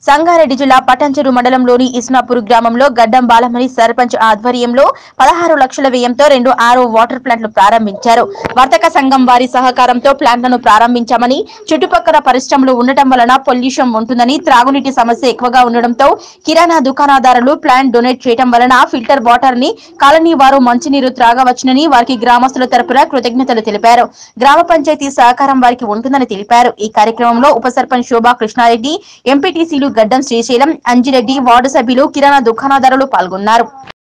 సంగారెడ్డి జిల్లా పటంచెరు మండలంలోని ఇస్నాపూర్ గ్రామంలో గడ్డం బాలమణి సర్పంచ్ ఆధ్వర్యంలో పదహారు లక్షల వ్యయంతో రెండు ఆరో వాటర్ ప్లాంట్లు ప్రారంభించారు వర్తక సంఘం వారి సహకారంతో ప్లాంట్లను ప్రారంభించామని చుట్టుపక్కల పరిశ్రమలు ఉండటం వలన పొల్యూషన్ ఉంటుందని త్రాగునీటి సమస్య ఎక్కువగా ఉండడంతో కిరాణా దుకాణదారులు ప్లాంట్ డొనేట్ చేయడం వలన ఫిల్టర్ వాటర్ ని కాలనీ వారు మంచినీరు త్రాగవచ్చునని వారికి గ్రామస్తుల తరపున కృతజ్ఞతలు తెలిపారు గ్రామ పంచాయతీ సహకారం వారికి ఉంటుందని తెలిపారు ఈ కార్యక్రమంలో ఉప సర్పంచ్ శోభా కృష్ణారెడ్డి ఎంపీటీసీలు గడ్డం శ్రీశైలం అంజిరెడ్డి వార్డు సభ్యులు కిరాణా దుకాణదారులు పాల్గొన్నారు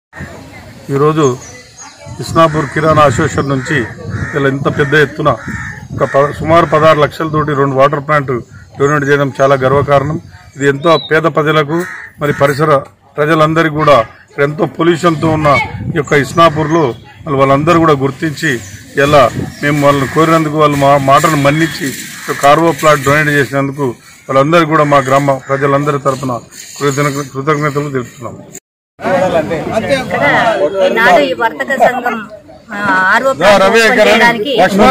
ఈరోజు ఇస్నాపూర్ కిరాణా అసోసియేషన్ నుంచి ఇలా ఇంత పెద్ద ఎత్తున ఒక ప- సుమారు పదహారు లక్షలతోటి రెండు వాటర్ ప్లాంట్ డొనేట్ చేయడం చాలా గర్వకారణం ఇది ఎంతో పేద ప్రజలకు మరి పరిసర ప్రజలందరికీ కూడా ఇక్కడ ఎంతో పొల్యూషన్తో ఉన్న ఈ యొక్క ఇస్నాపూర్లో మరి వాళ్ళందరూ కూడా గుర్తించి ఇలా మేము వాళ్ళని కోరినందుకు వాళ్ళు మా మాటను మన్నించి ఈ కార్వో ప్లాంట్ డొనేట్ చేసినందుకు వాళ్ళందరికీ కూడా మా గ్రామ ప్రజలందరి తరపున కృతజ్ఞ- కృతజ్ఞతలు తెలుపుతున్నాం ఇక్కడ ఈనాడు ఈ వర్తక సంఘం ఆ, ఆర్ఓ ప్లాంట్ ఓపెన్ చేయడానికి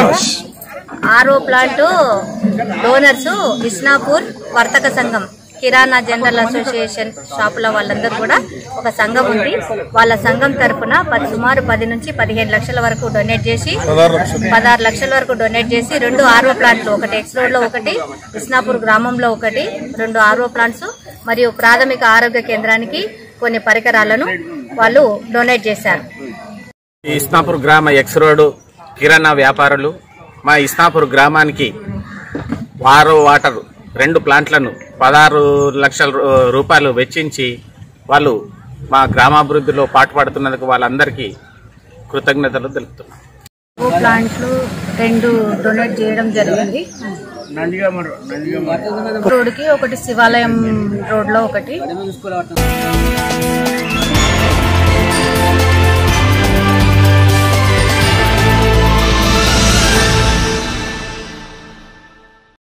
ఆర్ఓ ప్లాంట్ డోనర్స్ ఇస్నాపూర్ వర్తక సంఘం కిరాణా జనరల్ అసోసియేషన్ షాపుల వాళ్ళందరూ కూడా ఒక సంఘం ఉంది వాళ్ళ సంఘం తరఫున పది సుమారు పది నుంచి పదిహేను లక్షల వరకు డొనేట్ చేసి పదహారు లక్షల వరకు డొనేట్ చేసి రెండు ఆర్ఓ ప్లాంట్లు ఒకటి ఎక్స్ రోడ్ లో ఒకటి ఇస్నాపూర్ గ్రామంలో ఒకటి రెండు ఆర్ఓ ప్లాంట్స్ మరియు ప్రాథమిక ఆరోగ్య కేంద్రానికి కొన్ని పరికరాలను వాళ్ళు డొనేట్ చేశారు ఈ ఇస్నాపూర్ గ్రామ ఎక్స్ రోడ్ కిరాణా వ్యాపారులు మా ఇస్నాపూర్ గ్రామానికి వారో వాటర్ రెండు ప్లాంట్లను పదహారు లక్షల రూ- రూపాయలు వెచ్చించి వాళ్ళు మా గ్రామాభివృద్ధిలో పాటుపడుతున్నందుకు వాళ్ళందరికీ కృతజ్ఞతలు తెలుపుతున్నాం ఓ ప్లాంట్లు రెండు డొనేట్ చేయడం జరిగింది రోడ్కి ఒకటి శివాలయం రోడ్ లో ఒకటి